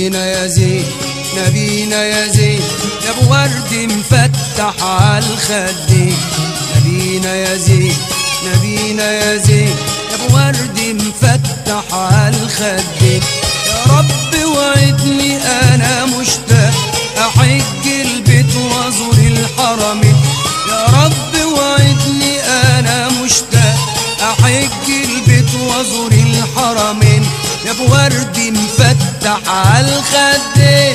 نبينا يا زين نبينا يا زين يا ابو ورد مفتح على الخدين نبينا يا زين نبينا يا زين يا ابو ورد مفتح على الخدين يا رب وعدني انا مشتاق احج البيت وازور الحرمين يا رب وعدني انا مشتاق احج البيت وازور الحرمين يا ابو ورد مفتح على الخدين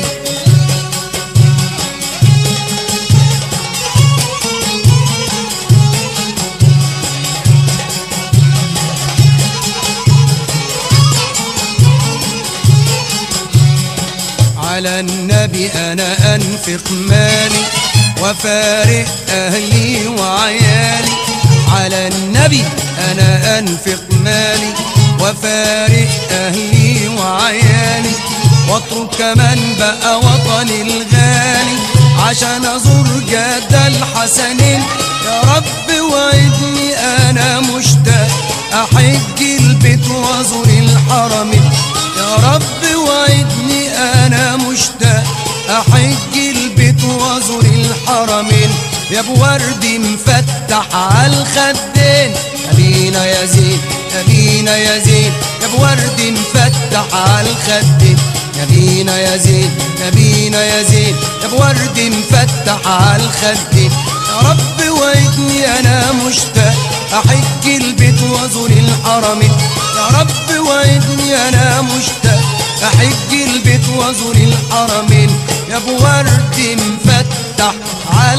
على النبي انا انفق مالي وفارق اهلي وعيالي على النبي انا انفق مالي وفارق اهلي وعيالي واترك من بقى وطني الغالي عشان ازور جد الحسنين يا رب وعدني انا مشتاق احج البيت وازور الحرمين يا رب وعدني انا مشتاق احج البيت وازور الحرمين يا ابو ورد مفتح على الخدين نبينا يا زين نبينا يا زين يا ابو ورد مفتح على الخدين نبينا يا زين نبينا يا زين يا ابو ورد مفتح على الخدين يا رب وعدني انا مشتاق احج البيت وازور الحرمين يا رب وعدني انا مشتاق احج البيت وازور الحرمين يا ابو ورد مفتح على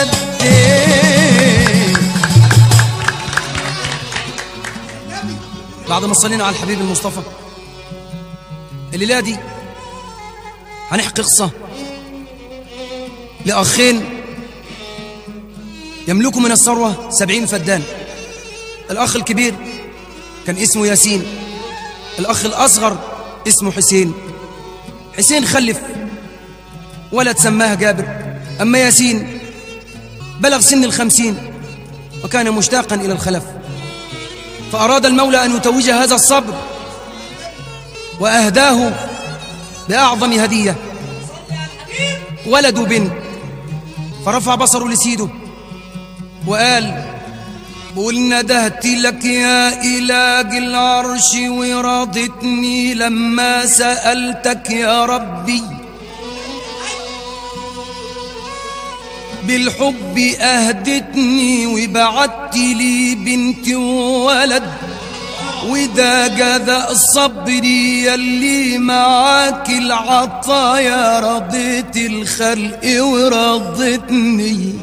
الخدين بعد ما صلينا على الحبيب المصطفى الليله دي هنحكي قصه لاخين يملكوا من الثروه سبعين فدان الاخ الكبير كان اسمه ياسين الاخ الاصغر اسمه حسين حسين خلف ولد سماه جابر أما ياسين بلغ سن الخمسين وكان مشتاقا إلى الخلف فأراد المولى أن يتوج هذا الصبر وأهداه بأعظم هدية ولد بنت فرفع بصره لسيده وقال قل ندهت لك يا إله العرش ورضتني لما سألتك يا ربي بالحب أهدتني وبعت لي بنت وولد وده جزاء الصبر يلي معاك العطايا رضيت الخلق ورضتني النبي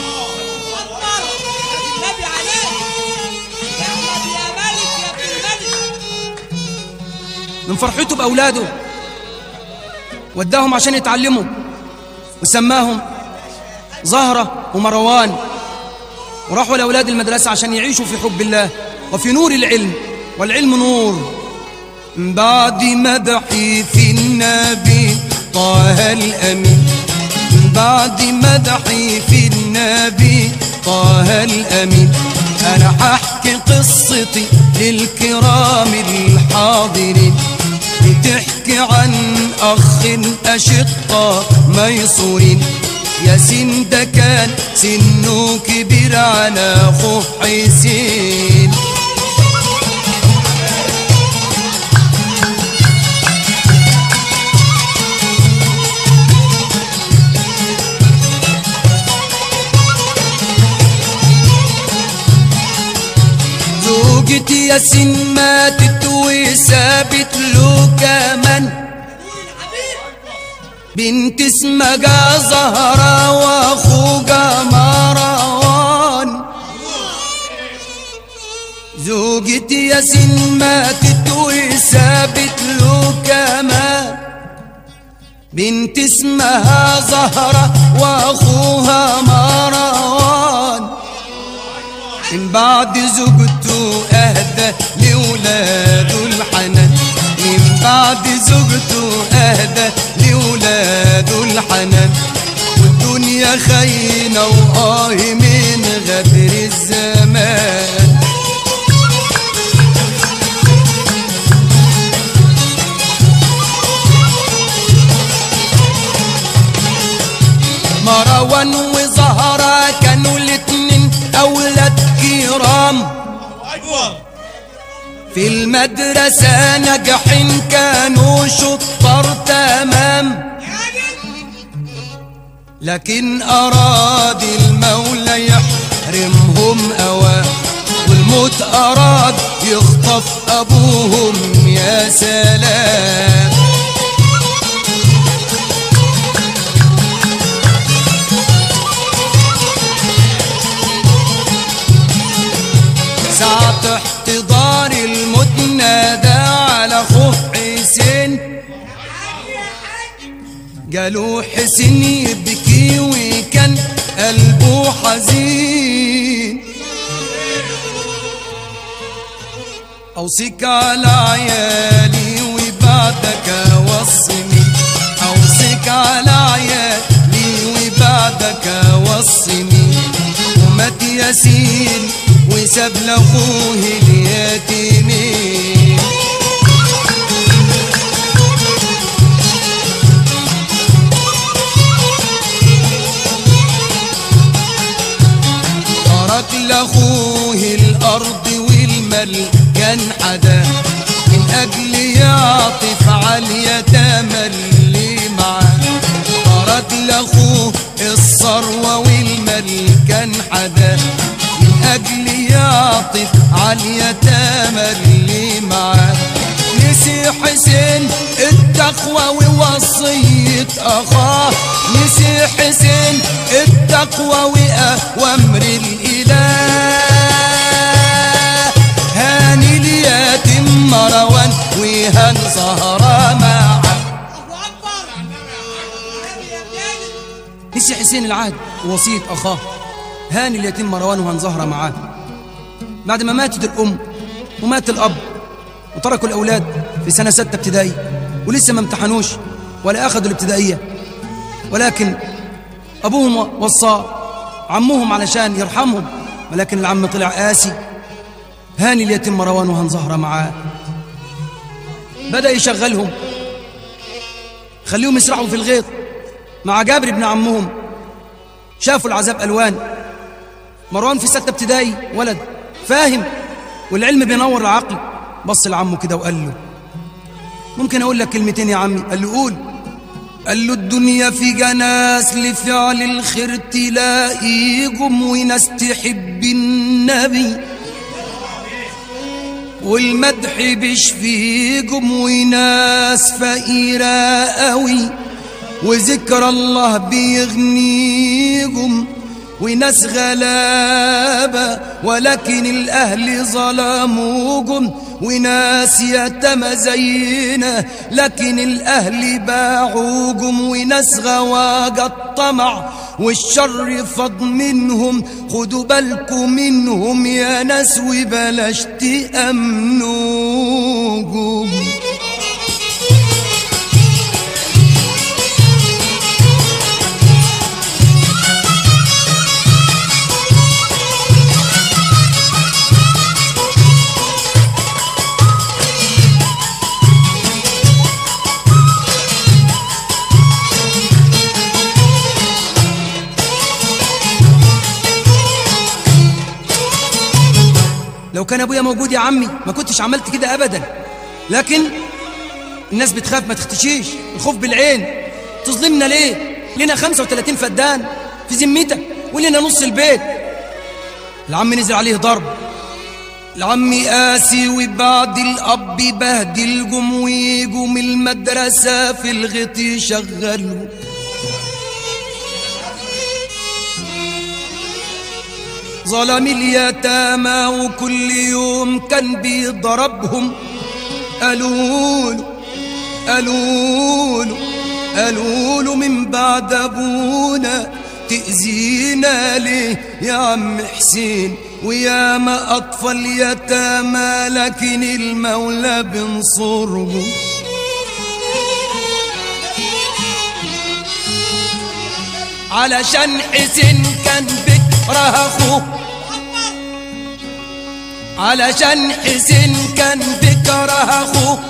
عليك يا احمد يا ملك يا ابن الملك من فرحته بأولاده وداهم عشان يتعلموا وسماهم زهرة ومروان وراحوا لأولاد المدرسة عشان يعيشوا في حب الله وفي نور العلم والعلم نور من بعد مدحي في النبي طه الأمين من بعد مدحي في النبي طه الأمين أنا هحكي قصتي للكرام الحاضرين بتحكي عن أخ أشقة ميسورين ياسين ده كان سنه كبير على أخوه حسين زوجتي ياسين ماتت وسابت له كمان بنت اسمها زهرة واخوها مروان زوجتي ياسين ماتت وسابت له كمان بنت اسمها زهرة واخوها مروان من بعد زوجته اهدى لولاده الحنان من بعد زوجته اهدى لولاده الحنان والدنيا خاينة وآه من غدر الزمان والمدرسة ناجحين كانوا شطار تمام لكن أراد المولى يحرمهم أوام والموت أراد يخطف أبوهم يا سلام ساعة احتضار الموت نادى على أخوه حسين قالوا حسين يبكي وكان قلبه حزين أوصيك على عيالي وبعدك وصني أوصيك على عيالي وبعدك وصني ومات ياسين وساب لأخوه اليتيمين ترك لاخوه الارض والمال كان حدا من اجل يعطف على اليتامى اللي معاه ترك لاخوه الثروه والمال كان حدا من اجل يعطف على اليتامى اللي معاه نسي حسين التقوى ووصية أخاه نسي حسين التقوى وأوامر الإله هاني اليتيم مروان وهان زهرة معه الله اكبر يا بلادي نسي حسين العهد ووصية أخاه هاني اليتيم مروان وهان زهرة معاه بعد ما ماتت الأم ومات الأب وتركوا الأولاد في سنة ستة ابتدائي ولسه ما امتحنوش ولا أخذوا الابتدائية ولكن أبوهم وصى عمهم علشان يرحمهم ولكن العم طلع قاسي هاني اليتيم مروان وهان زهرة معاه بدأ يشغلهم خليهم يسرحوا في الغيط مع جابر ابن عمهم شافوا العذاب ألوان مروان في ستة ابتدائي ولد فاهم والعلم بينور العقل بص لعمه كده وقال له ممكن أقول لك كلمتين يا عمي قال له قول قال له الدنيا في جناس لفعل الخير تلاقيكم وناس تحب النبي والمدح بيشفيكم وناس فقيرة قوي وذكر الله بيغنيكم وناس غلابة ولكن الأهل ظلموكم وناس يتم زينا لكن الأهل باعوكم وناس غواق الطمع والشر فض منهم خدوا بالكم منهم يا ناس وبلاش تأمنوكم لو كان ابويا موجود يا عمي ما كنتش عملت كده ابدا لكن الناس بتخاف ما تختشيش الخوف بالعين تظلمنا ليه لنا 35 فدان في ذمتك ولنا نص البيت العم نزل عليه ضرب العم قاسي وبعد الاب بهدل جم ويجوا من المدرسه في الغيط يشغلوا ظلم اليتامى وكل يوم كان بيضربهم قالوا له قالوا له قالوا له من بعد ابونا تأذينا ليه يا عم حسين ويا ما أطفال يتامى لكن المولى بنصرهم علشان حسين كان بكره اخوه علشان حسين كان بكره اخوه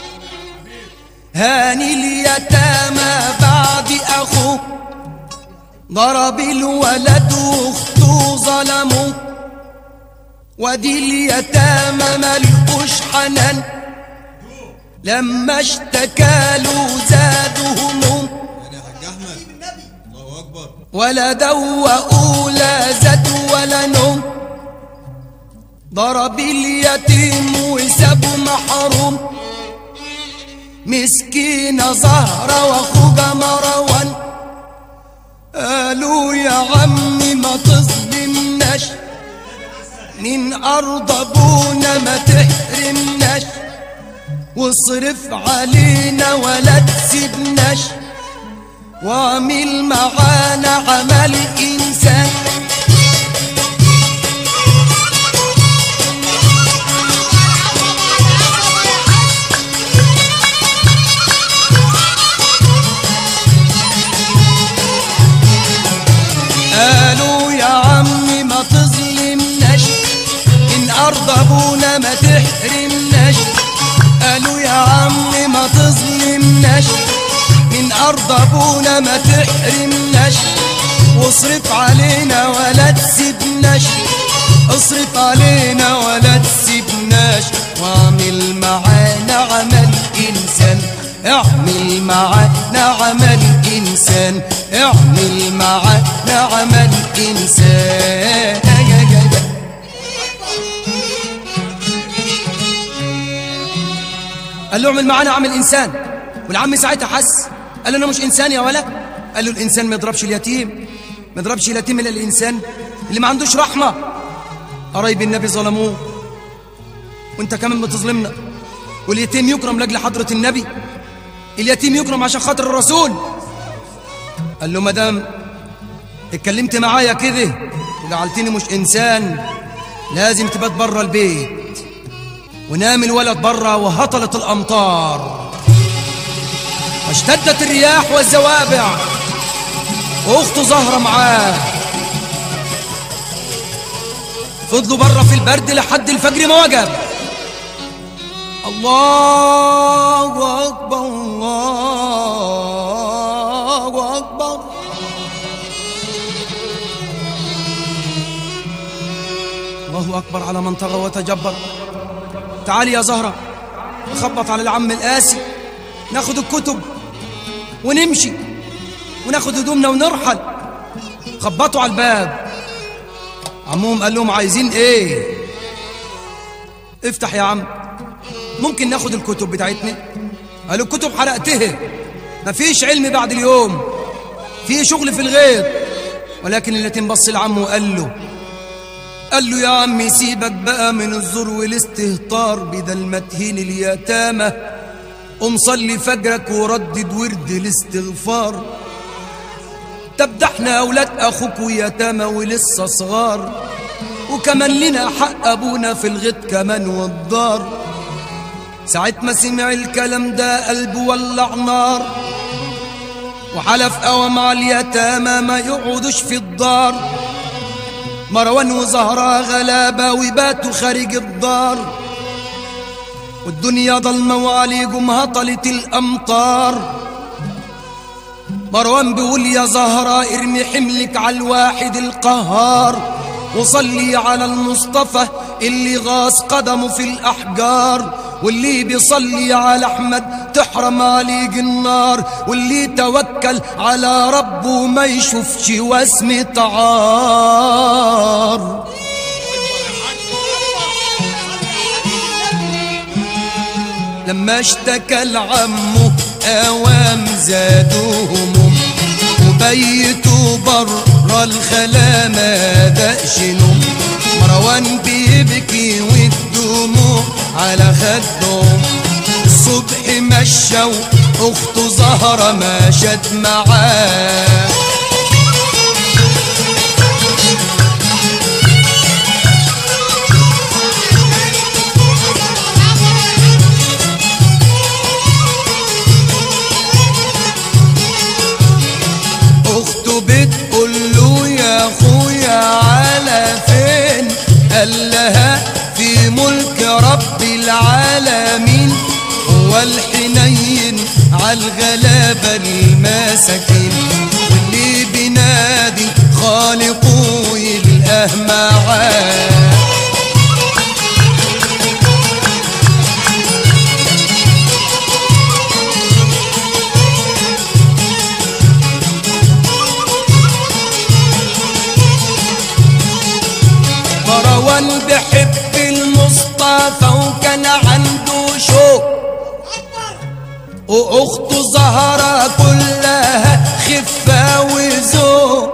هاني اليتامى بعد اخوه ضرب الولد واخته ظلموا ودي اليتامى ملقوش حنان لما اشتكالوا زادوا هموم يعني يا حاج احمد الله اكبر ولا دوقوا لا زاد ولا نوم ضرب اليتيم وسابه محروم مسكينة زهرة واخوجة مروان قالوا يا عمي ما تظلمناش من أرض أبونا ما تحرمناش واصرف علينا ولا تسيبناش واعمل معانا عمل إنسان قالوا يا عمي ما تظلمناش إن أرض أبونا ما تحرمناش قالوا يا عمي ما تظلمناش من أرض أبونا ما تحرمناش واصرف علينا ولا تسيبناش اصرف علينا ولا تسيبناش واعمل معانا عمل إنسان اعمل معانا عمل إنسان اعمل معانا عمل إنسان قال له اعمل معانا عمل إنسان والعم ساعتها حس قال له أنا مش إنسان يا ولد قال له الإنسان ما يضربش اليتيم ما يضربش اليتيم إلا الإنسان اللي ما عندوش رحمة قرايب النبي ظلموه وانت كمان بتظلمنا واليتيم يكرم لاجل حضرة النبي اليتيم يكرم عشان خاطر الرسول قال له مدام اتكلمت معايا كده وجعلتني مش انسان لازم تبات بره البيت ونام الولد بره وهطلت الامطار واشتدت الرياح والزوابع واخته زهره معاه فضلوا بره في البرد لحد الفجر ما وجب الله أكبر الله أكبر الله أكبر على من طغى وتجبر تعالي يا زهرة نخبط على العم القاسي ناخد الكتب ونمشي وناخد هدومنا ونرحل خبطوا على الباب عمهم قال لهم عايزين ايه افتح يا عم ممكن ناخد الكتب بتاعتنا قالوا الكتب حرقتها مفيش علم بعد اليوم في شغل في الغيط ولكن اليتيم بص لعمه وقال له قال له يا عمي سيبك بقى من الزور والاستهتار بدل ما تهين اليتامى قوم صلي فجرك وردد ورد الاستغفار طب ده احنا اولاد اخوك ويتامى ولسه صغار وكمان لنا حق ابونا في الغيط كمان والدار ساعة ما سمع الكلام ده قلبه ولع نار وحلف قوى مع اليتامى ما يقعدوش في الدار مروان وزهرة غلابة وباتوا خارج الدار والدنيا ضلمة وعليكم هطلت الأمطار مروان بيقول يا زهرة ارمي حملك على الواحد القهار وصلي على المصطفى اللي غاص قدمه في الأحجار واللي بيصلي على أحمد تحرم عليك النار واللي توكل على ربه ما يشوفش وسمة عار لما اشتكى لعمه اوام زادوا هموم وبيتوا بره الخلا ما دقش نوم مروان بيبكي والدموع على خده الصبح مشى واخته زهره مشت معاه اخته بتقول له يا اخويا على فين قال لها في ملك رب العالمين هو الحنين عالغلابة المساكين واللي بينادي خالقه يلقاه معاه واخته زهرة كلها خفة وذوق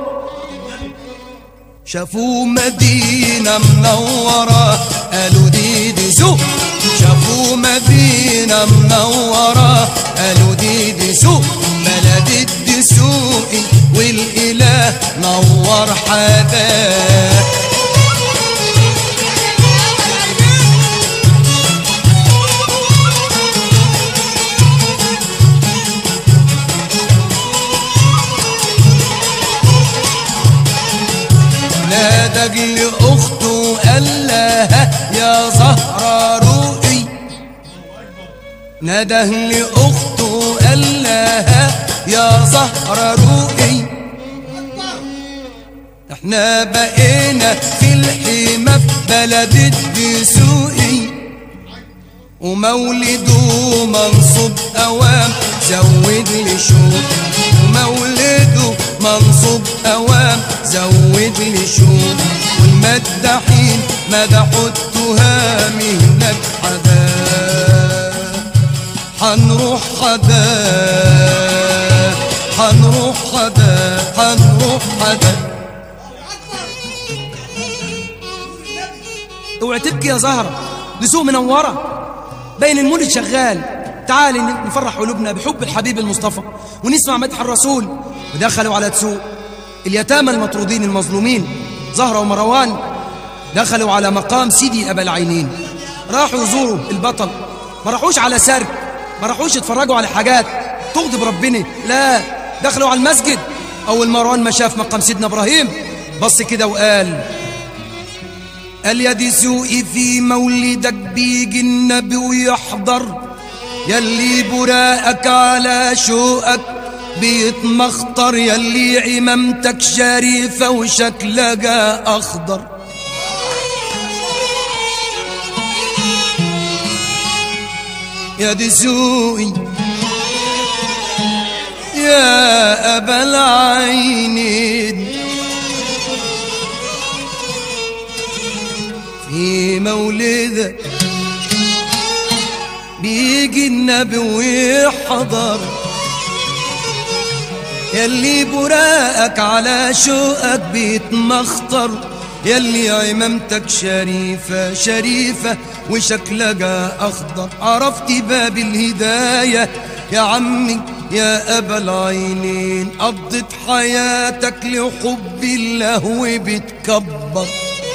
شافوا مدينة منورة قالوا دي دي سوق شافوا مدينة منورة قالوا دي دي سوق بلد الدسوقي والإله نور حداه نادى لأخته قال لها يا زهرة روقي نادى لأخته قال لها يا زهرة روقي احنا بقينا في الحمى في بلد الدسوقي ومولده منصوب أوام زود لي شوق ومولده منصوب أوام زود لي شوق والمداحين مدحوا التهامي هناك حدا حنروح حدا حنروح حدا حنروح حدا اوعي تبكي يا زهرة دي سوق منورة بين المولد شغال تعالي نفرح قلوبنا بحب الحبيب المصطفى ونسمع مدح الرسول ودخلوا على تسوق اليتامى المطرودين المظلومين زهرة ومروان دخلوا على مقام سيدي أبا العينين راحوا يزوروا البطل ما راحوش على سرك ما راحوش يتفرجوا على حاجات تغضب ربنا لا دخلوا على المسجد أول مروان ما شاف مقام سيدنا إبراهيم بص كده وقال قال يا دي سوقي في مولدك بيجي النبي ويحضر يلي براءك على شوقك بيتمخطر يلي عمامتك شريفة وشكلها أخضر يا دي سوقي يا أبا العينين في مولدك بيجي النبي ويحضر يلي براءك على شوقك بيتمخطر يلي عمامتك شريفة شريفة وشكلها أخضر عرفت باب الهداية يا عمي يا أبا العينين قضت حياتك لحب الله وبتكبر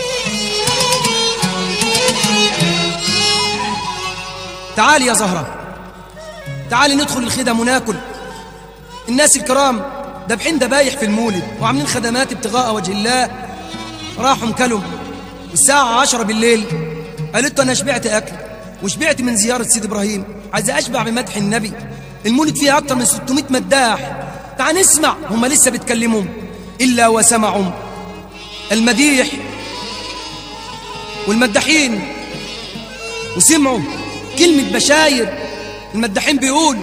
تعالي يا زهرة تعالي ندخل الخدم وناكل الناس الكرام دابحين دبايح في المولد وعاملين خدمات ابتغاء وجه الله راحوا مكلم الساعة عشرة بالليل قالت له أنا شبعت أكل وشبعت من زيارة سيد إبراهيم عايزة أشبع بمدح النبي المولد فيه أكتر من 600 مداح تعال نسمع هم لسه بيتكلموا إلا وسمعوا المديح والمداحين وسمعوا كلمة بشاير المداحين بيقول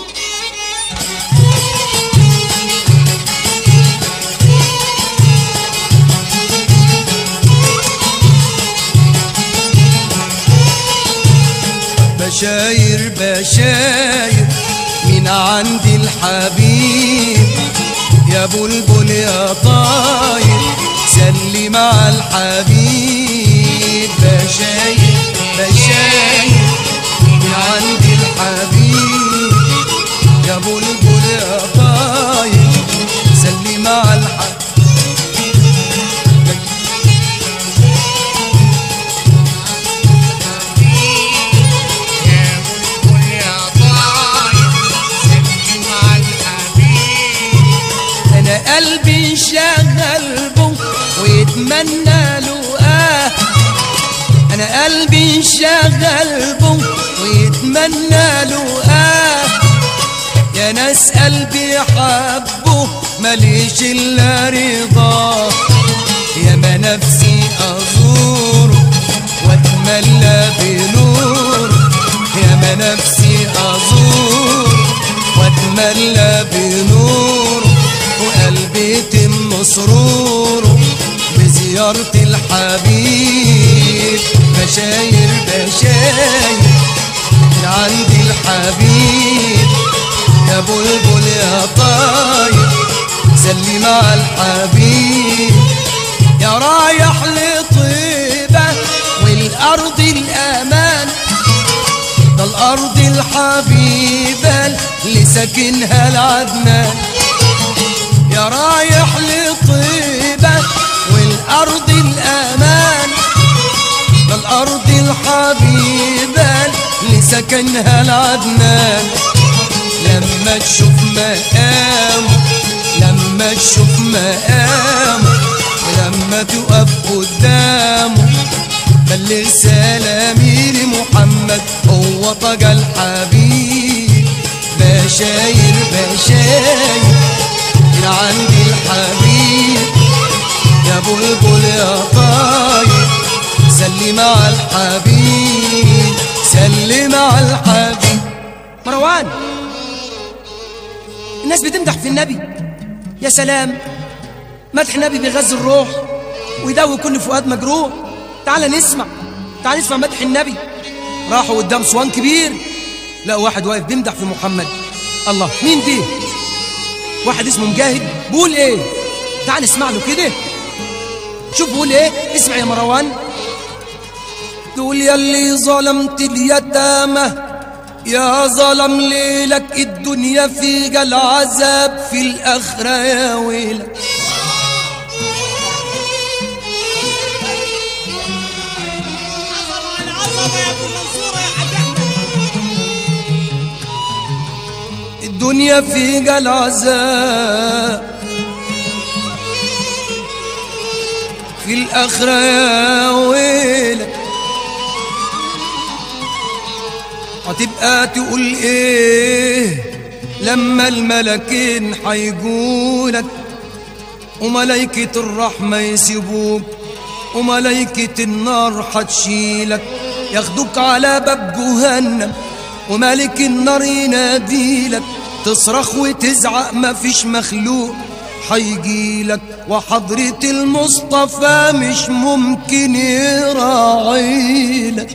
بشاير بشاير من عند الحبيب يا بلبل يا طاير سلي مع الحبيب بشاير بشاير من عند الحبيب يا بلبل يا طاير سلي مع الحبيب انا قلبي شغل بو ويتمنى له اه انا قلبي شغل بو ويتمنى له اه يا ناس قلبي حبه ماليش الا رضاه يا ما نفسي ازور واتملى بنور يا ما نفسي ازور واتملى بنور وقلبي يتم سروره بزيارة الحبيب بشاير بشاير من عند الحبيب يا بلبل يا طاير سلم على الحبيب يا رايح لطيبة والأرض الأمان ده الأرض الحبيبة اللي ساكنها العدنان يا رايح لطيبة والأرض الأمان ده الأرض الحبيبة اللي سكنها العدنان لما تشوف مقامه لما تشوف مقامه ولما تقف قدامه بلغ سلامي لمحمد هو طجى الحبيب بشاير بشاير من عند الحبيب يا بلبل يا طاير سلم على الحبيب سلم على الحبيب مروان الناس بتمدح في النبي يا سلام مدح النبي بيغذي الروح ويداوي كل فؤاد مجروح تعال نسمع تعال نسمع مدح النبي راحوا قدام صوان كبير لقوا واحد واقف بيمدح في محمد الله مين دي واحد اسمه مجاهد بيقول ايه تعال نسمع له كده شوف بيقول ايه اسمع يا مروان تقول يا اللي ظلمت اليتامى يا ظلم ليلك الدنيا في العذاب في الآخرة يا ويلك عظمة العظمة يا ابو المنصورة يا حاج احمد الدنيا في العذاب في الآخرة يا ويلك هتبقى تقول ايه لما الملكين حيجولك وملايكة الرحمة يسيبوك وملايكة النار حتشيلك ياخدوك على باب جهنم وملك النار يناديلك تصرخ وتزعق مفيش مخلوق حيجيلك وحضرة المصطفى مش ممكن يراعيلك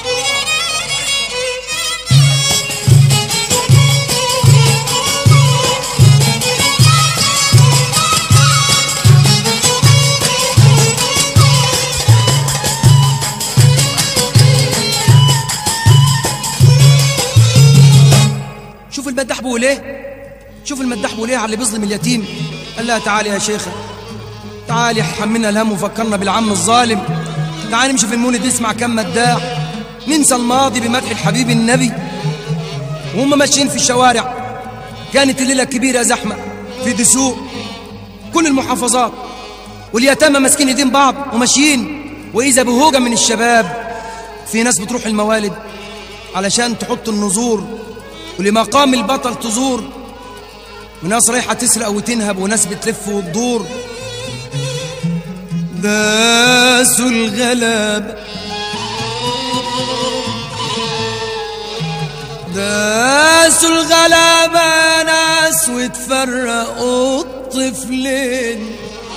شوف المداح بيقول ايه شوف المداح بيقول ايه على اللي بيظلم اليتيم قال لها تعالي يا شيخه تعالي حملنا الهم وفكرنا بالعم الظالم تعالي نمشي في المولد نسمع كم مداح ننسى الماضي بمدح الحبيب النبي وهم ماشيين في الشوارع كانت الليله كبيره زحمه في دسوق كل المحافظات واليتامى ماسكين ايدين بعض وماشيين واذا بهوجه من الشباب في ناس بتروح الموالد علشان تحط النذور ولمقام البطل تزور وناس رايحة تسرق وتنهب وناس بتلف وتدور داسوا الغلاب داسوا الغلابة ناس وتفرقوا الطفلين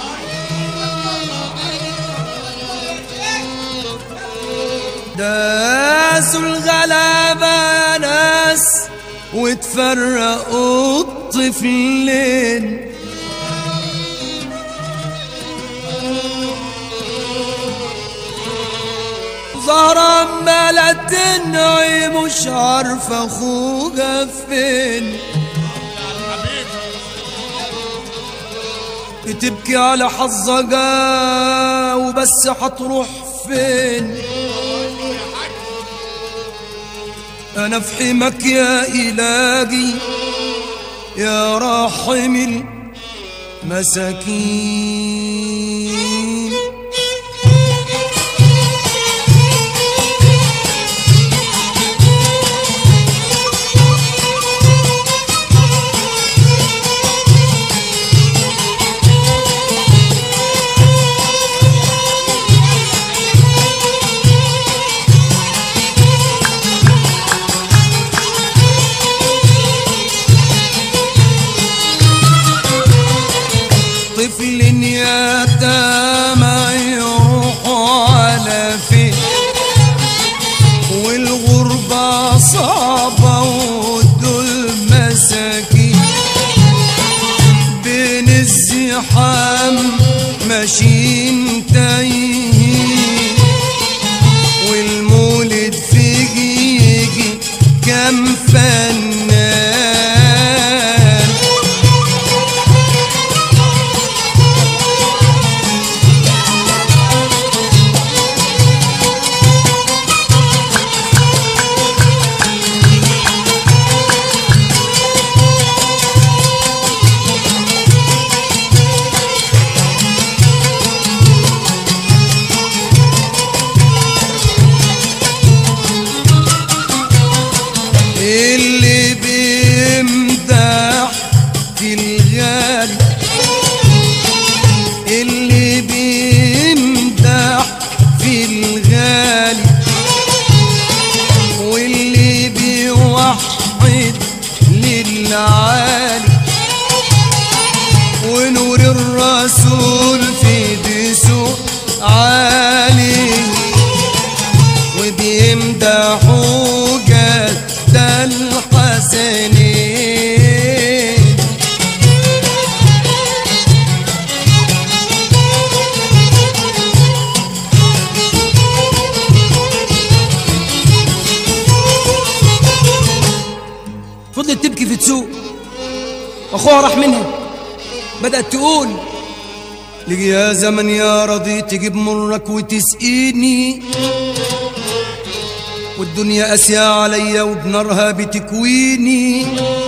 داسوا الغلابة ناس وتفرقوا الطفلين ظهر عمالة تنعي مش عارفة اخوها فين بتبكي على حظها وبس هتروح فين أنا في حمك يا إلهي يا راحم المساكين طفل يتامى العالي ونور الرسول في دسوق عالي وبيمدحوا جد الحسنين فضلت تبكي في تسوق واخوها راح منها بدأت تقول لي يا زمن يا رضي تجيب مرك وتسقيني والدنيا قاسية عليا وبنارها بتكويني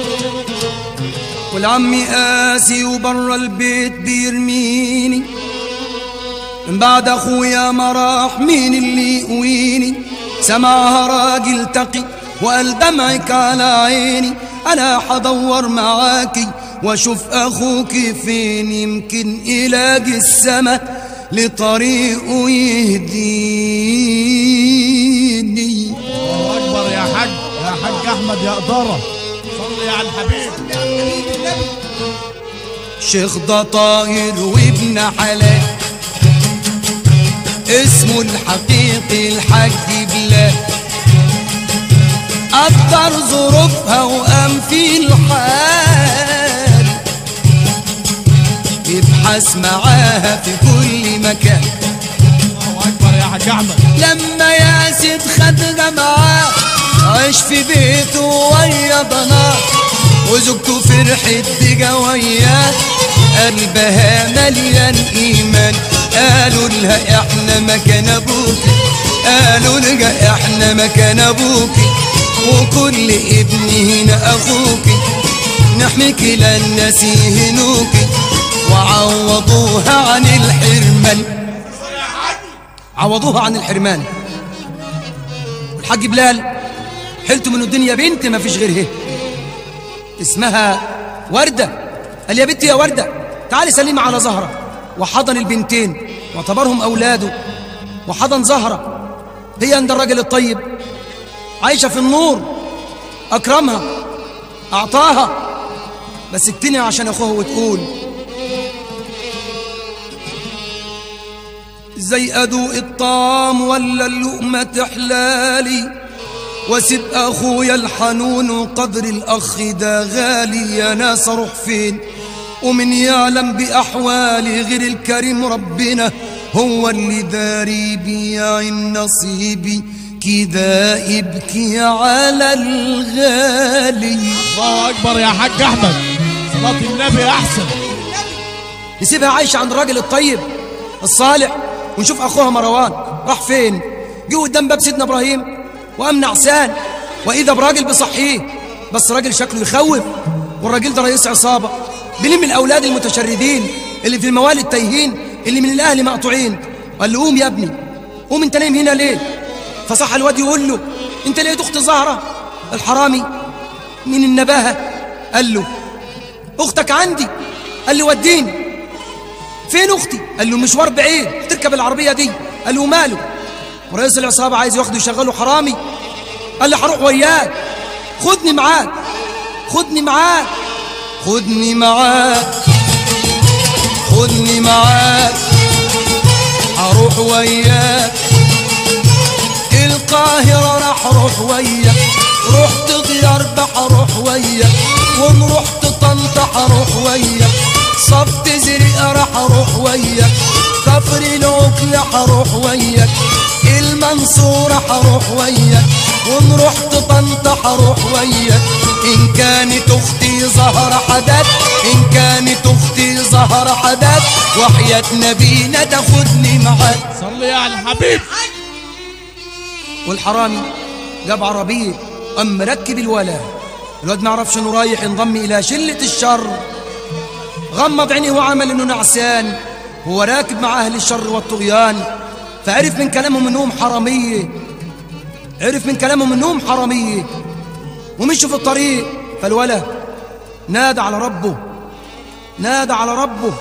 والعم قاسي وبره البيت بيرميني من بعد اخويا ما راح مين اللي يقويني سمعها راجل تقي وقال دمعك على عيني انا حدور معاكي واشوف اخوك فين يمكن الاقي السما لطريقه يهديني الله اكبر يا حاج يا حاج احمد يا اداره صلي على الحبيب شيخ ده طاهر وابن حلال اسمه الحقيقي الحاج بلال قدر ظروفها وقام في الحال يبحث معاها في كل مكان الله اكبر يا حاج احمد لما ياسد خدها معاه عاش في بيته ويا ضناه وزوجته فرحت بجواياه قلبها مليان ايمان قالوا لها احنا مكان ابوك قالوا لها احنا مكان ابوك وكل ابن هنا اخوك نحميك لا الناس يهنوك وعوضوها عن الحرمان عوضوها عن الحرمان الحاج بلال حلته من الدنيا بنت ما فيش غيرها اسمها وردة قال يا بنتي يا وردة تعالي سلمي على زهرة وحضن البنتين واعتبرهم أولاده وحضن زهرة هي عند الراجل الطيب عايشة في النور أكرمها أعطاها بس اكتني عشان أخوها وتقول زي أدوق الطعام ولا اللقمة تحلالي واسيب اخويا الحنون وقدر الاخ ده غالي يا ناس اروح فين ومن يعلم باحوالي غير الكريم ربنا هو اللي داري بيعين نصيبي كده ابكي على الغالي الله اكبر يا حاج احمد صلاه النبي احسن نسيبها عايشة عند الراجل الطيب الصالح ونشوف أخوها مروان راح فين جه قدام باب سيدنا إبراهيم وقام نعسان وإذا براجل بصحيه بس راجل شكله يخوف والراجل ده رئيس عصابة بلم الأولاد المتشردين اللي في الموالد تايهين اللي من الأهل مقطوعين قال له قوم يا ابني قوم انت نايم هنا ليه فصح الواد يقول له انت لقيت اخت زهرة الحرامي من النباهة قال له اختك عندي قال له وديني فين اختي قال له مشوار بعيد تركب العربيه دي قال له ماله ورئيس العصابه عايز ياخده يشغله حرامي قال لي هروح وياك خدني معاك خدني معاك خدني معاك خدني معاك هروح وياك القاهرة راح اروح وياك رحت ديار هروح وياك وان رحت طنطا هروح وياك صفت زرق راح اروح وياك كفر العقل هروح وياك المنصورة هروح وياك وان رحت طنطا هروح وياك ان كانت اختي زهرة حداد ان كانت اختي زهرة حداد وحياة نبينا تاخدني معاك صلي على الحبيب والحرامي جاب عربية قام مركب الولا الواد ما يعرفش انه رايح ينضم الى شلة الشر غمض عينيه وعمل انه نعسان هو راكب مع اهل الشر والطغيان فعرف من كلامهم انهم حرامية عرف من كلامهم انهم حرامية ومشوا في الطريق فالولا نادى على ربه نادى على ربه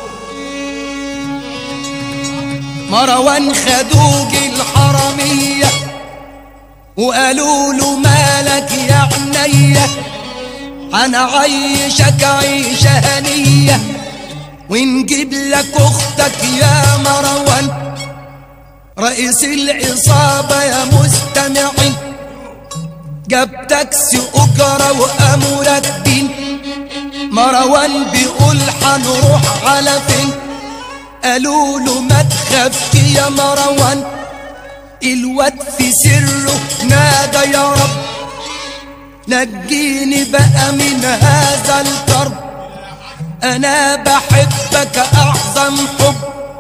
مروان خدوج الحرامية وقالوا له مالك يا عينيا هنعيشك عيشة هنية ونجيب لك اختك يا مروان رئيس العصابة يا مستمعين جاب تاكسي أجرة وأمرتين مروان بيقول هنروح على فين قالوا له ما تخافش يا مروان الواد في سره نادى يا رب نجيني بقى من هذا الكرب انا بحبك اعظم حب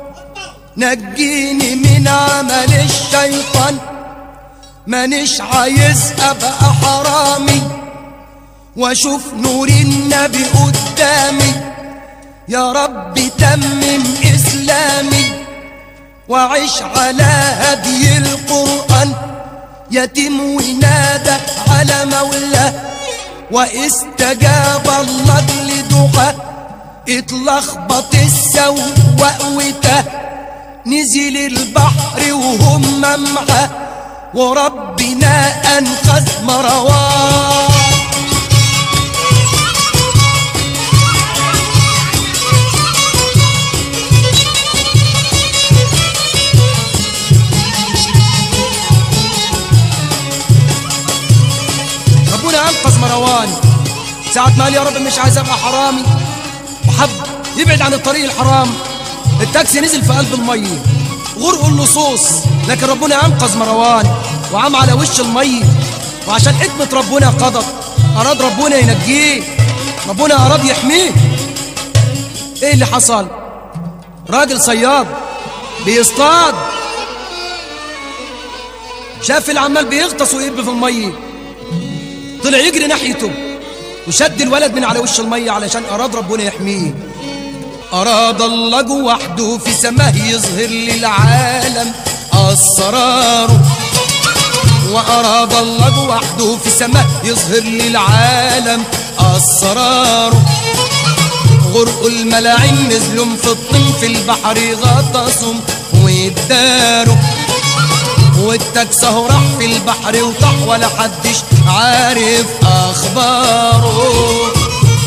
نجيني من عمل الشيطان مانيش عايز ابقى حرامي واشوف نور النبي قدامي يا رب تمم اسلامي وعيش على هدي القرآن يتم ونادى على مولاه واستجاب الله لدعاء اتلخبط السوق وقوته نزل البحر وهم معاه وربنا انقذ مروان ربنا انقذ مروان ساعة ما قال يا رب مش عايز ابقى حرامي وحب يبعد عن الطريق الحرام التاكسي نزل في قلب المية غرق اللصوص لكن ربنا انقذ مروان وعم على وش المية وعشان حكمة ربنا قضت اراد ربنا ينجيه ربنا اراد يحميه ايه اللي حصل راجل صياد بيصطاد شاف اللي عمال بيغطس ويقب في الميه طلع يجري ناحيته وشد الولد من على وش المية علشان أراد ربنا يحميه أراد الله وحده في سماه يظهر للعالم أسراره وأراد الله وحده في سماه يظهر للعالم أسراره غرق الملاعين نزلوا في الطين في البحر غطسهم واداروا والتاكس اهو راح في البحر وطاح ولا حدش عارف اخباره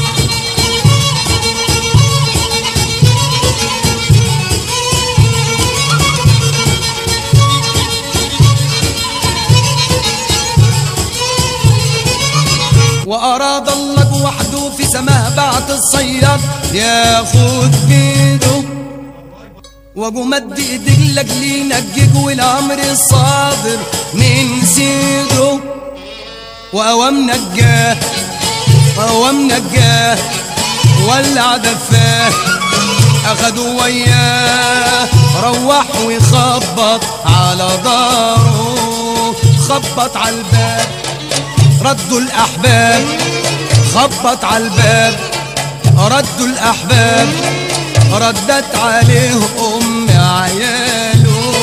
واراد الله وحده في سماه بعت الصياد ياخد بيده واجو مد ايديك لاجلي ينجيك والامر الصادر من سيده وقوام نجاه وقوام نجاه ولع دفاه اخدوا وياه روح ويخبط على داره خبط على الباب ردوا الاحباب خبط على الباب ردوا الاحباب ردت عليه ام عياله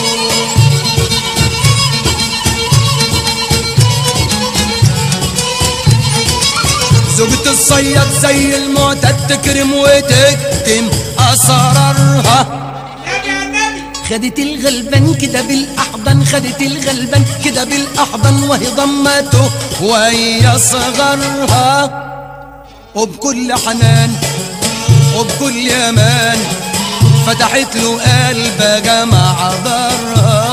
زوجة الصياد زي المعتاد تكرم وتكتم اسرارها نبي يا نبي خدت الغلبان كده بالاحضان خدت الغلبان كده بالاحضان وهي ضمته وهي صغرها وبكل حنان وبكل امان فتحت له قلب جمع ضرها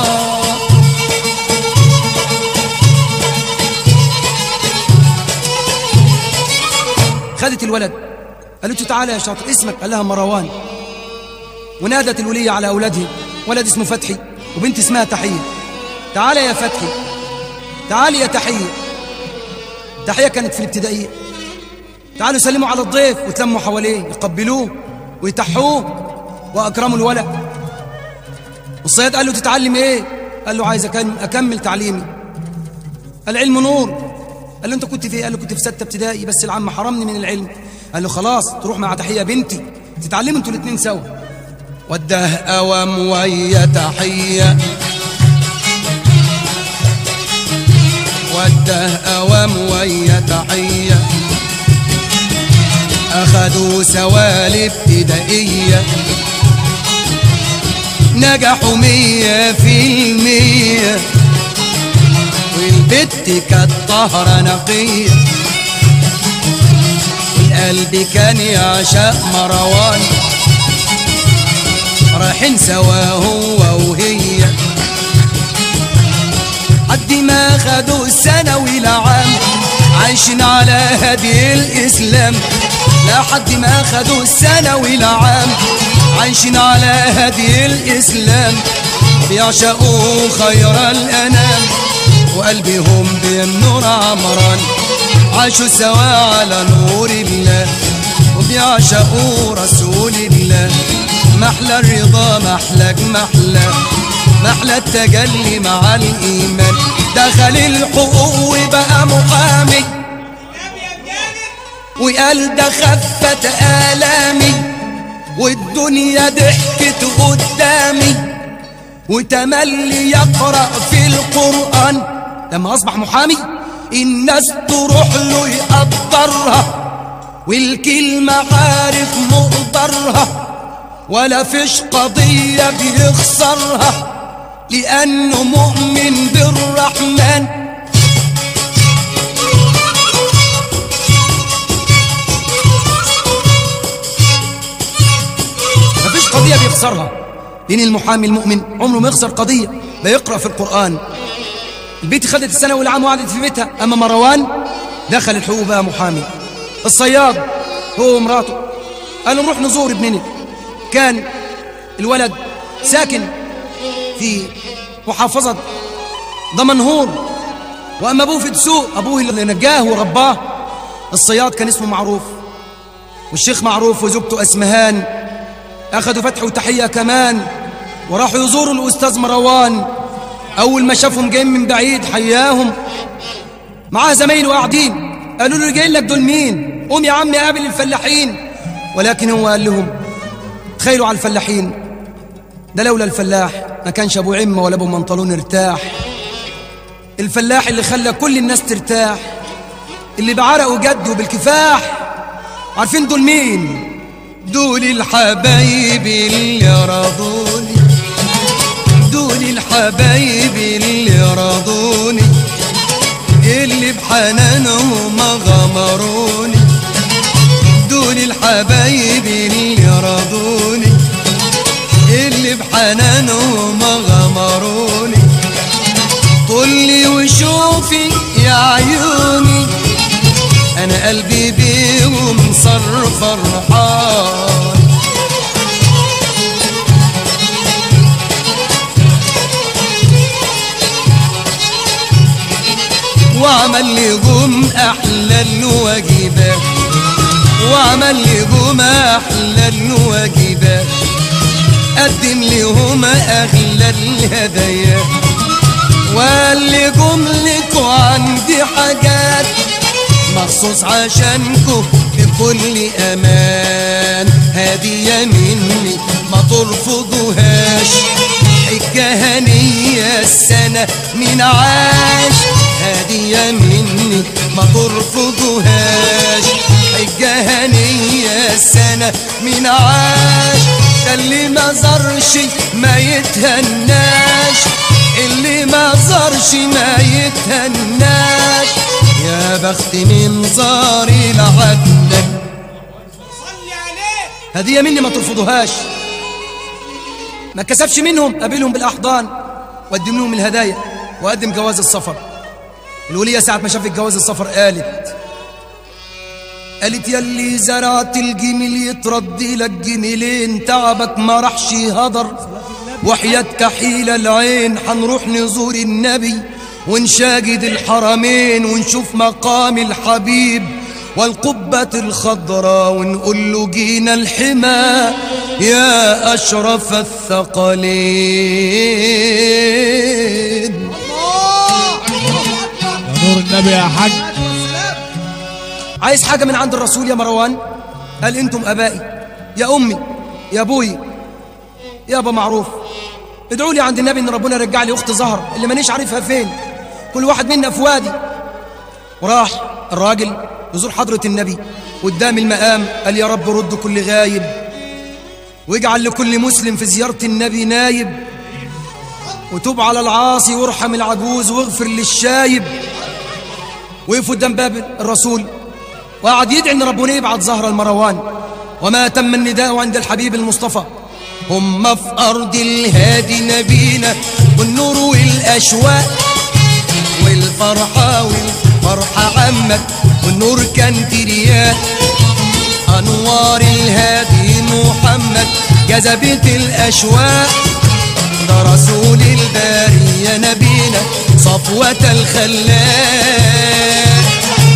خدت الولد قالت له تعالى يا شاطر اسمك قال لها مروان ونادت الولية على أولادها ولد اسمه فتحي وبنت اسمها تحية تعالى يا فتحي تعالي يا تحية تحية كانت في الابتدائية تعالوا سلموا على الضيف وتلموا حواليه يقبلوه ويتحوه وأكرموا الولد والصياد قال له تتعلم ايه قال له عايز أكمل, أكمل تعليمي العلم نور قال له انت كنت في إيه؟ قال له كنت في ستة ابتدائي بس العم حرمني من العلم قال له خلاص تروح مع تحية بنتي تتعلموا انتوا الاتنين سوا وده أوام ويا تحية وده أوام ويا تحية أخدوا سوالف ابتدائية نجحوا مية في المية والبت كانت طهرة نقية قلبي كان يعشق مروان رايحين سوا هو وهي حد ما خدوا الثانوي العام عايشين على هدي الإسلام لا حد ما خدوا الثانوي العام عايشين على هدي الإسلام بيعشقوا خير الأنام وقلبهم بالنور عمران عاشوا سوا على نور الله وبيعشقوا رسول الله محلى الرضا محلك محلى محلى التجلي مع الإيمان دخل الحقوق وبقى محامي نبي يا مجانب وقال ده خفت آلامي والدنيا ضحكت قدامي وتملي يقرأ في القرآن لما أصبح محامي الناس تروح له يقدرها والكلمة عارف مقدرها ولا فيش قضية بيخسرها لأنه مؤمن بالرحمن مفيش قضية بيخسرها لأن المحامي المؤمن عمره ما يخسر قضية لا يقرأ في القرآن البيت خدت الثانوي العام وقعدت في بيتها أما مروان دخل الحقوق بقى محامي الصياد هو ومراته قالوا نروح نزور ابننا كان الولد ساكن في محافظة دمنهور وأما أبوه في دسوق أبوه اللي نجاه ورباه الصياد كان اسمه معروف والشيخ معروف وزوجته أسمهان أخذوا فتح وتحية كمان وراحوا يزوروا الأستاذ مروان أول ما شافهم جايين من بعيد حياهم معاه زمايله قاعدين قالوا له جايين لك دول مين قوم يا عم قابل الفلاحين ولكن هو قال لهم تخيلوا على الفلاحين ده لولا الفلاح ما كانش ابو عمه ولا ابو منطلون ارتاح الفلاح اللي خلى كل الناس ترتاح اللي بعرقه جد وبالكفاح عارفين دول مين دول الحبايب اللي رضوني دول الحبايب اللي رضوني اللي بحنانهم غمروني دول الحبايب اللي رضوني اللي بحنانهم غمروني طلي وشوفي يا عيوني انا قلبي بيهم صار فرحان وعمل لي قوم احلى الواجبات وعمل لي قوم احلى الواجبات قدم لهم اغلى الهدايا وقال لي قوم لكم عندي حاجات مخصوص عشانكم بكل امان هدية مني ما ترفضوهاش حكة هنية السنة من عاش هدية مني ما ترفضوهاش حجة هنية السنة من عاش ده اللي ما زرش ما يتهناش اللي ما زرش ما يتهناش يا بخت من زاري لعدك صلي عليه هدية مني ما ترفضوهاش ما كسبش منهم قابلهم بالأحضان وقدم لهم الهدايا وقدم جواز السفر الولية ساعة ما شافت جواز السفر قالت قالت يلي زرعت الجميل يتردي لك جميلين تعبك ما راحش هدر وحياة كحيل العين حنروح نزور النبي ونشاجد الحرمين ونشوف مقام الحبيب والقبة الخضراء ونقول له جينا الحمى يا أشرف الثقلين يا نور النبي يا حاج عايز حاجة من عند الرسول يا مروان قال انتم ابائي يا امي يا ابوي يا ابا معروف ادعوا لي عند النبي ان ربنا يرجع لي اخت زهر اللي مانيش عارفها فين كل واحد منا في وادي وراح الراجل يزور حضرة النبي قدام المقام قال يا رب رد كل غايب واجعل لكل مسلم في زيارة النبي نايب وتوب على العاصي وارحم العجوز واغفر للشايب وقفوا قدام باب الرسول وقعد يدعي ان ربنا يبعت زهرة المروان وما تم النداء عند الحبيب المصطفى هم في أرض الهادي نبينا والنور والأشواق والفرحة والفرحة عمت والنور كان ترياق أنوار الهادي محمد جذبت الأشواق ده رسول البارية نبينا صفوة الخلاق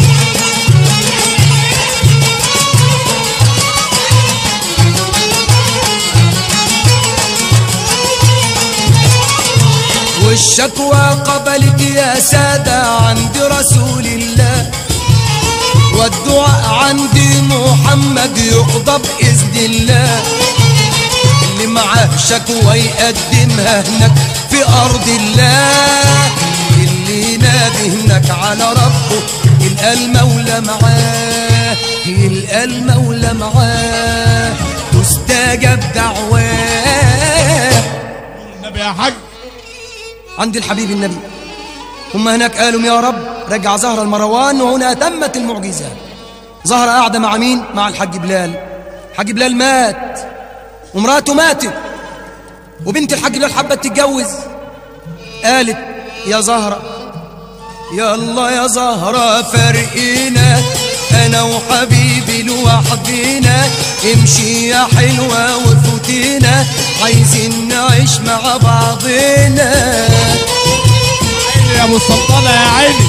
والشكوى قبلت يا سادة عند رسول الله والدعاء عند محمد يقضى بإذن الله اللي معاه شكوى يقدمها هناك في أرض الله اللي نادي هناك على ربه يلقى المولى معاه يلقى المولى معاه تستجاب دعواه النبي يا حاج عند الحبيب النبي هم هناك قالوا يا رب رجع زهر المروان وهنا تمت المعجزة زهرة قاعدة مع مين؟ مع الحاج بلال الحاج بلال مات ومراته ماتت وبنت الحاج بلال حبت تتجوز قالت يا زهرة يا الله يا زهرة فرقنا أنا وحبيبي لوحدينا امشي يا حلوة وفوتينا عايزين نعيش مع بعضنا عيني يا ابو السلطانه يا عيني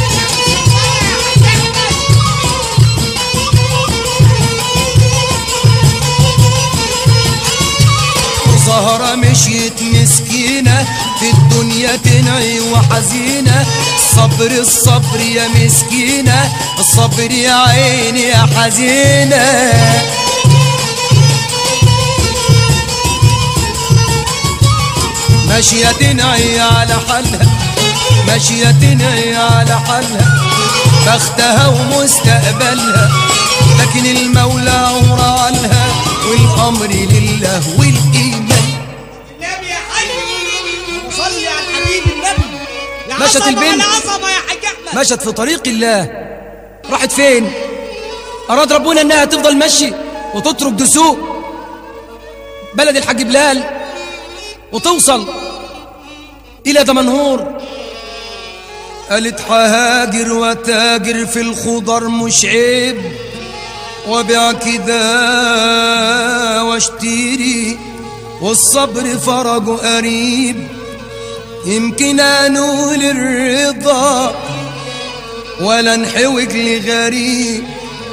زهرة مشيت مسكينة في الدنيا تنعي وحزينة الصبر الصبر يا مسكينة الصبر يا عيني يا حزينة ماشية تنعي على حالها ماشية تنعي على حالها بختها ومستقبلها لكن المولى عمر عنها والأمر لله والإيمان النبي يا حي صلي على الحبيب النبي يا مشت عظمة البنت. على عظمة يا حاج احمد مشت في طريق الله راحت فين أراد ربنا أنها تفضل مشي وتترك دسوق بلد الحاج بلال وتوصل إلى دمنهور قالت هاجر وتاجر في الخضر مش عيب وبيع كده واشتري والصبر فرجه قريب يمكن انول الرضا ولا نحوج لغريب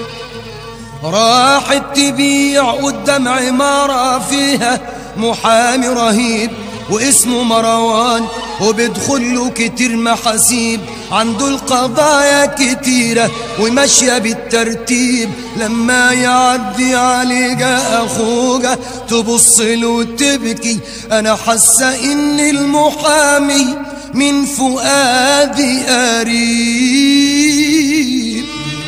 راحت تبيع قدام عمارة فيها محامي رهيب واسمه مروان وبيدخل له كتير محاسيب عنده القضايا كتيرة وماشية بالترتيب لما يعدي عليه جاء أخوجة تبص له وتبكي أنا حاسة إن المحامي من فؤادي قريب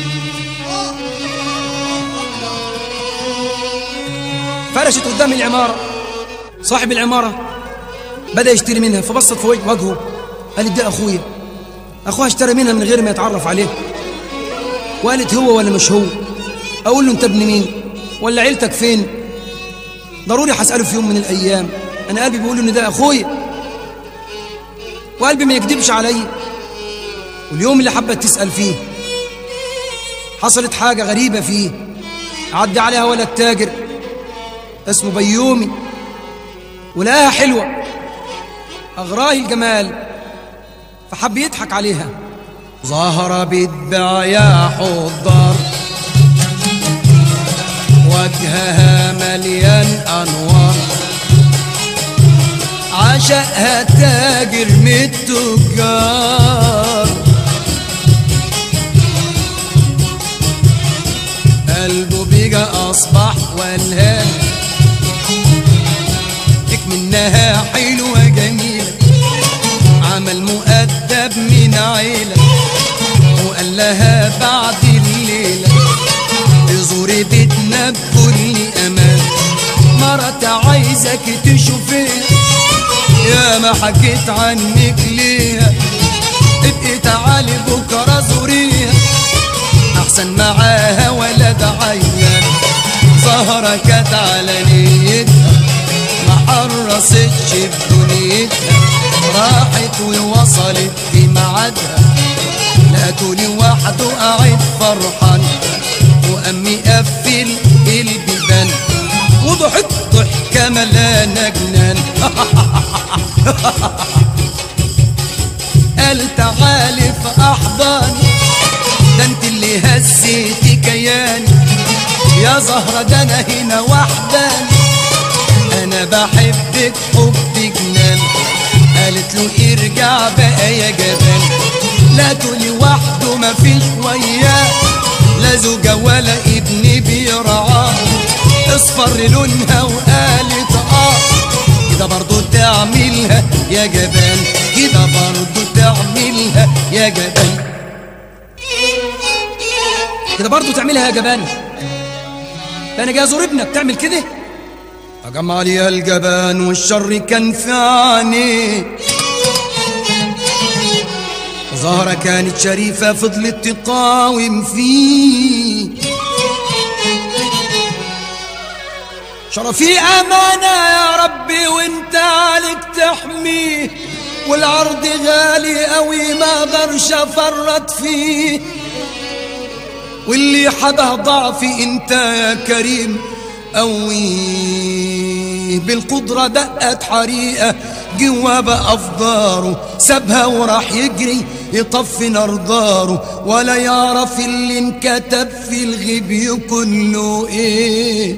فرشت قدام العمارة صاحب العمارة بدأ يشتري منها فبصت في وجه- وجهه قالت ده أخويا أخوها اشترى منها من غير ما يتعرف عليه وقالت هو ولا مش هو أقول له أنت ابن مين ولا عيلتك فين ضروري هسأله في يوم من الأيام أنا قلبي بيقول إن ده أخويا وقلبي ما يكذبش عليا واليوم اللي حبت تسأل فيه حصلت حاجة غريبة فيه عدى عليها ولد تاجر اسمه بيومي ولقاها حلوة أغراه الجمال فحب يضحك عليها ظهر بيتباع يا حضار وجهها مليان أنوار عشقها تاجر من التجار قلبه بيجا أصبح والهان لك منها حلوة جميلة عمل مؤدب من عيلة وقال لها بعد الليلة ازوري بيتنا بكل أمان مرات عايزك تشوفيها يا ما حكيت عنك ليها ابقي تعالي بكرة زوريها احسن معاها ولد عيان زهرة كانت على نيتها ما حرصتش بدنيتها راحت ووصلت في ميعادها لقيته لوحده قاعد فرحان وقام مقفل البيبان وضحك ضحكة ملانة جنان قال تعالي في احضاني ده انت اللي هزيتي كياني يا زهرة ده انا هنا وحداني انا بحبك حب جنان قالت له ارجع بقى يا جبان لا تقولي وحده مفيش وياه لا زوجة ولا ابن بيرعاه اصفر لونها وقالت اه كده برضو تعملها يا جبان كده برضو تعملها يا جبان كده برضو تعملها يا جبان ده انا جاي ازور ابنك تعمل كده اجمع لي الجبان والشر كان في عينيه زهرة كانت شريفة فضلت تقاوم فيه شرفي أمانة يا ربي وانت عليك تحميه والعرض غالي قوي ما اقدرش افرط فيه واللي حدا ضعفي انت يا كريم قوي بالقدرة دقت حريقة جواب أفضاره سابها وراح يجري يطفي نار داره ولا يعرف اللي انكتب في الغيب كله ايه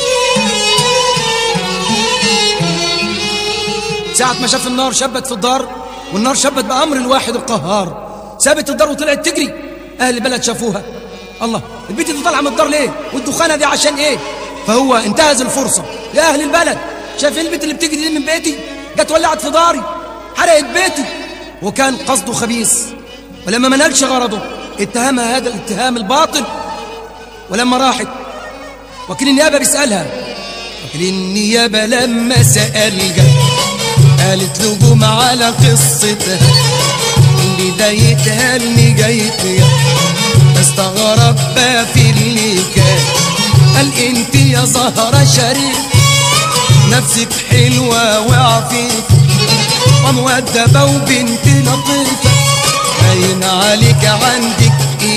ساعة ما شاف النار شبت في الدار والنار شبت بأمر الواحد القهار سابت الدار وطلعت تجري أهل البلد شافوها الله البيت دي طالعة من الدار ليه والدخانة دي عشان ايه فهو انتهز الفرصة يا أهل البلد شايفين البيت اللي بتجري دي من بيتي جت ولعت في داري حرقت بيتي وكان قصده خبيث ولما ما نالش غرضه اتهمها هذا الاتهام الباطل ولما راحت وكيل النيابة بيسألها وكيل النيابة لما سألها قالت له جم على قصتها اللي ضايقتها اللي جايتها استغرب بقى في اللي كان قال انت يا زهرة شريف نفسك حلوة وعفيفة ومؤدبة وبنت لطيفة باين عليك عندك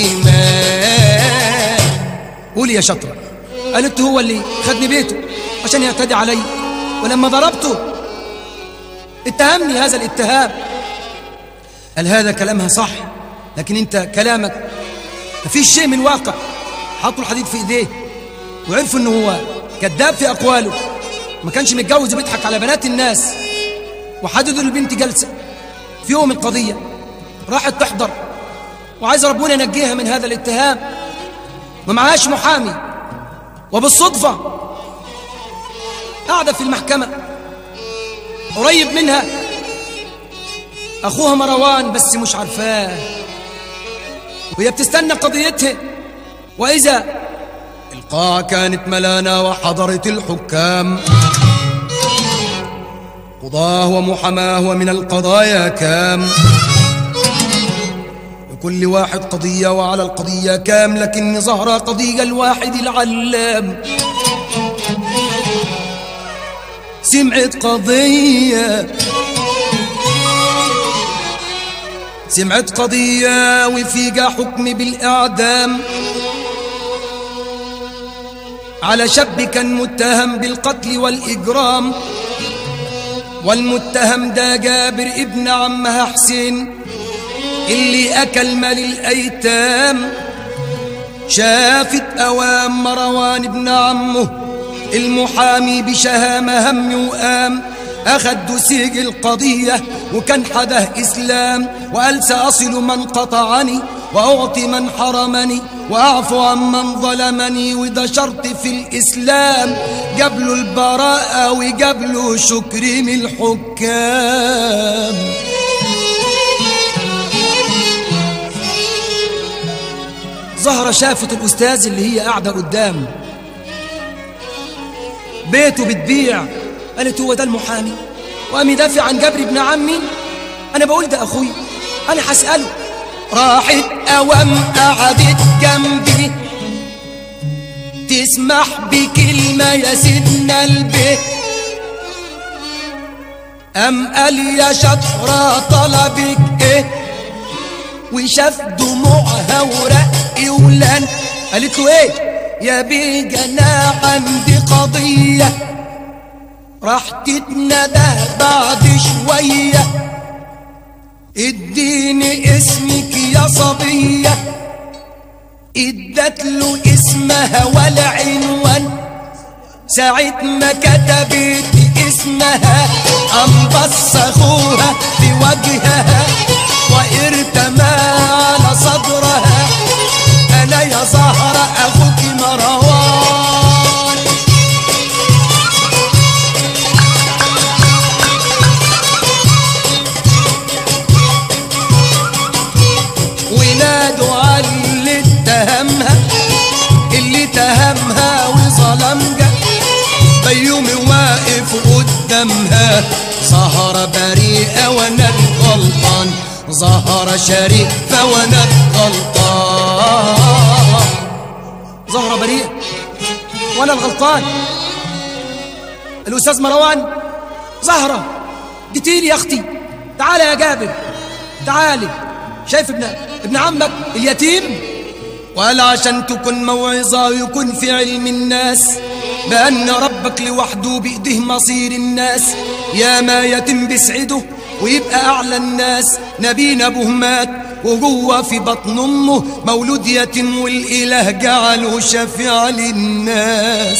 إيمان قولي يا شطرة قالت هو اللي خدني بيته عشان يعتدي علي ولما ضربته اتهمني هذا الاتهام قال هذا كلامها صح لكن انت كلامك مفيش شيء من واقع حطوا الحديد في ايديه وعرفوا انه هو كذاب في اقواله ما كانش متجوز وبيضحك على بنات الناس وحددوا للبنت جلسه في يوم القضيه راحت تحضر وعايزه ربنا ينجيها من هذا الاتهام ما معهاش محامي وبالصدفه قاعده في المحكمه قريب منها اخوها مروان بس مش عارفاه وهي بتستنى قضيتها واذا القاعة كانت ملانة وحضرت الحكام قضاه ومحماه ومن القضايا كام لكل واحد قضية وعلى القضية كام لكن ظهر قضية الواحد العلام سمعت قضية سمعت قضية وفيها حكم بالإعدام على شاب كان متهم بالقتل والإجرام والمتهم ده جابر ابن عمها حسين اللي أكل مال الأيتام شافت أوام مروان ابن عمه المحامي بشهامة هم وقام أخد دسيج القضية وكان حده إسلام وقال سأصل من قطعني وأعطي من حرمني وأعفو عن من ظلمني وده شرط في الإسلام جاب له البراءة وجاب له شكر من الحكام زهرة شافت الأستاذ اللي هي قاعدة قدام بيته بتبيع قالت هو ده المحامي وقام يدافع عن جبر ابن عمي أنا بقول ده أخوي أنا هسأله راحت اوام قعدت جنبي تسمح بكلمة يا سيدنا البيت أم قال يا شطرة طلبك ايه وشاف دموعها ورق ولان قالت له ايه يا بيجا انا عندي قضية راح تتندى بعد شوية اديني اسمك يا صبية ادت له اسمها ولا عنوان ساعة ما كتبت اسمها قام بص اخوها في وجهها وارتمى على صدرها انا يا زهرة اخوك مروان ونادوا على اللي اتهمها اللي تهمها وظلمها بيومي واقف قدامها زهرة بريئة وانا الغلطان زهرة شريفة وانا الغلطان زهرة بريئة وانا الغلطان الاستاذ مروان زهرة جيتيلي يا اختي تعالى يا جابر تعالي شايف ابن ابن عمك اليتيم وقال عشان تكون موعظة ويكون في علم الناس بأن ربك لوحده بإيديه مصير الناس يا ما يتم بسعده ويبقى أعلى الناس نبينا أبوه مات وجوه في بطن أمه مولود يتيم والإله جعله شفيع للناس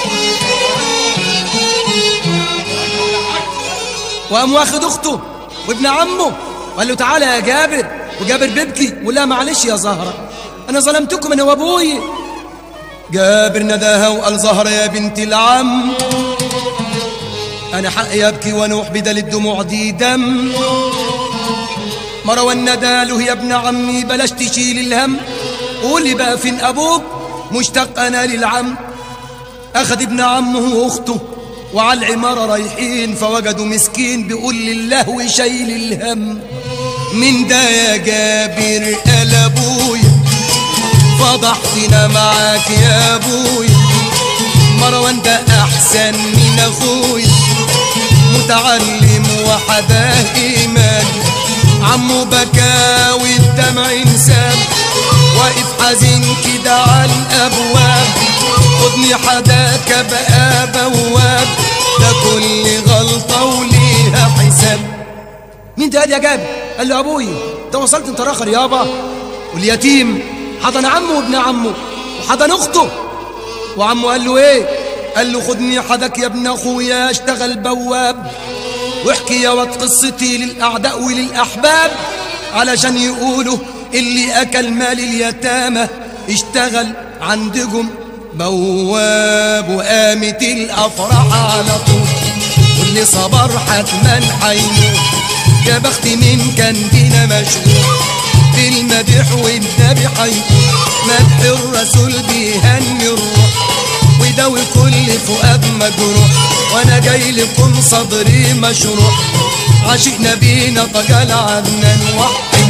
وقام واخد أخته وابن عمه وقال له تعالى يا جابر وجابر بيبكي ولا معلش يا زهرة أنا ظلمتكم أنا وأبوي جابر نداها وقال زهرة يا بنت العم أنا حقي أبكي وأنوح بدل الدموع دي دم مروان نداله يا ابن عمي بلاش تشيل الهم قولي بقى فين أبوك مشتاق أنا للعم أخذ ابن عمه وأخته وعلى العمارة رايحين فوجدوا مسكين بيقول لله شايل الهم من ده يا جابر قال أبويا فضحتنا معاك يا ابوي مروان ده احسن من اخوي متعلم وحداه ايمان عمو بكى والدمع انساب واقف حزين كده على الابواب خدني حداك بقى بواب ده كل غلطه وليها حساب مين ده قال يا جابر قال له ابوي انت وصلت انت راخر يابا واليتيم حضن عمه وابن عمه وحضن اخته وعمه قال له ايه قال له خدني حدك يا ابن اخويا اشتغل بواب واحكي يا واد قصتي للاعداء وللاحباب علشان يقولوا اللي اكل مال اليتامى اشتغل عندكم بواب وقامت الافراح على طول واللي صبر حتما حيموت يا بخت من كان بينا مشغول بالمدح والنبي حيكون مدح الرسول بيهني الروح ويداوي كل فؤاد مجروح وانا جاي لكم صدري مشروح عاشق نبينا طجال عدنان وحي